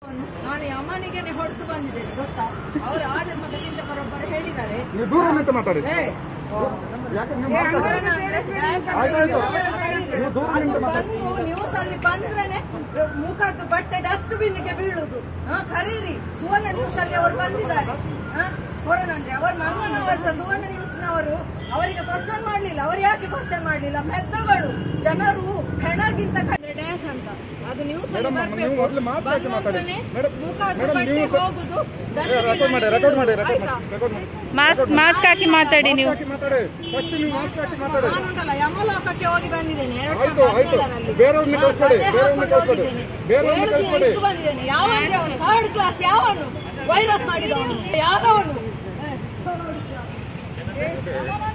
ನಾನು ಯಮನಿಗೆನೆ ಹೊಡೆದು ಬಂದಿದ್ದೇನೆ ಗೊತ್ತಾ ಅವರು ಆಧರ್ಮದ ಚಿಂತಕರೊಬ್ಬರು ಹೇಳಿದ್ದಾರೆ ನೀವು ದೂರ ನಿಂತು ಮಾತಾಡಿ ಏ, ಯಾಕೆ ನೀವು ಮಾತಾಡಿ ಕೊರೋನಾ ಅಂದ್ರೆ ಡಯಾಫ್ರಾಮ್ ಆಯ್ತಾಯ್ತು. ಅವರನ್ನು ಕರೀರಿ. ನೀವು ದೂರ ಅದು ನಿಂತು ಮಾತಾಡಿ. ಬಂದು ನ್ಯೂಸ್ ಅಲ್ಲಿ ಬಂದ್ರೇನೆ ಮುಖದ್ದು ಬಟ್ಟೆ ಡಸ್ಟ್ಬಿನ್ ಗೆ ಬೀಳುದು ಹಾ, ಕರೀರಿ ಸುವರ್ಣ ನ್ಯೂಸ್ ಅಲ್ಲಿ ಅವರು ಬಂದಿದ್ದಾರೆ ಹಾ, ಕೊರೋನಾ ಅಂದ್ರೆ ಅವ್ರ ಮಂಗನವರ್ತ ಸುವರ್ಣ ನ್ಯೂಸ್ ನವರು ಅವರಿಗೆ ಕ್ವಶನ್ ಮಾಡ್ಲಿಲ್ಲ ಅವ್ರು ಯಾಕೆ ಕ್ವಶನ್ ಮಾಡ್ಲಿಲ್ಲ ಪೆದ್ದಗಳು ಜನರು ಹೆಣಗಿಂತ ಕಡಿಮೆ ಡ್ಯಾಶ್ ಅಂತ ಅದು ನ್ಯೂಸ್ ಅಲ್ಲಿ ಮೇಡಮ್, ಬರ್ಬೇಕು ನೀವು ಮೊದಲು ಮಾತಾಡಿ ಮಾತಾಡಿ. ಬಂದೊಡನೆ ಮೇಡಮ್, ಮುಖದ್ದು ಮೇಡಮ್, ಬಟ್ಟೆ ನೀವು ಸ- ಹೋಗುದು ರೆಕಾರ್ಡ್ ಮಾಡಿ ರೆಕಾರ್ಡ್ ಮಾಡಿ ರೆಕಾರ್ಡ್ ಆಯ್ತಾ ಮಾಡಿ ರೆಕಾರ್ಡ್ ಮಾಡಿ ಮಾಸ್ಕ್ ಮಾಸ್ಕ್ ಹಾಕಿ ಮಾತಾಡಿ ನೀವು ಮಾಸ್ಕ್ ಹಾಕಿ ಮಾತಾಡಿ ಫಸ್ಟ್ ನೀವು ಮಾಸ್ಕ್ ಹಾಕಿ ಮಾತಾಡಿ ನಾನುಂಟಲ್ಲ ಯಮಲೋಕಕ್ಕೆ ಹೋಗಿ ಬಂದಿದ್ದೇನೆ ಎರಡ್ ಆಯ್ತು, ಸಾವಿರದ ಆಯ್ತು. ಹದಿನೇಳರಲ್ಲಿ. ಬೇರೆಯವ್ರನ್ನ ಹಾ, ಕಳ್ಸ್ಕೊಡಿ, ಕತೆ ಬೇರೆಯವ್ರನ್ನ ಹಾಕೊಂಡು ಕಳ್ಸ್ಕೊಡಿ. ಹೋಗಿದ್ದೇನೆ. ಬೇರೆಯವ್ರನ್ನ ಏಳು ದಿನ ಕಳ್ಸ್ಕೊಡಿ. ಇದ್ದು ಬಂದಿದ್ದೇನೆ ಯಾವಂದ್ರೆ ಅವನು ಥರ್ಡ್ ಕ್ಲಾಸ್ ಯಾವನು ವೈರಸ್ ಮಾಡಿದವನು ಯಾರವನು ಏ,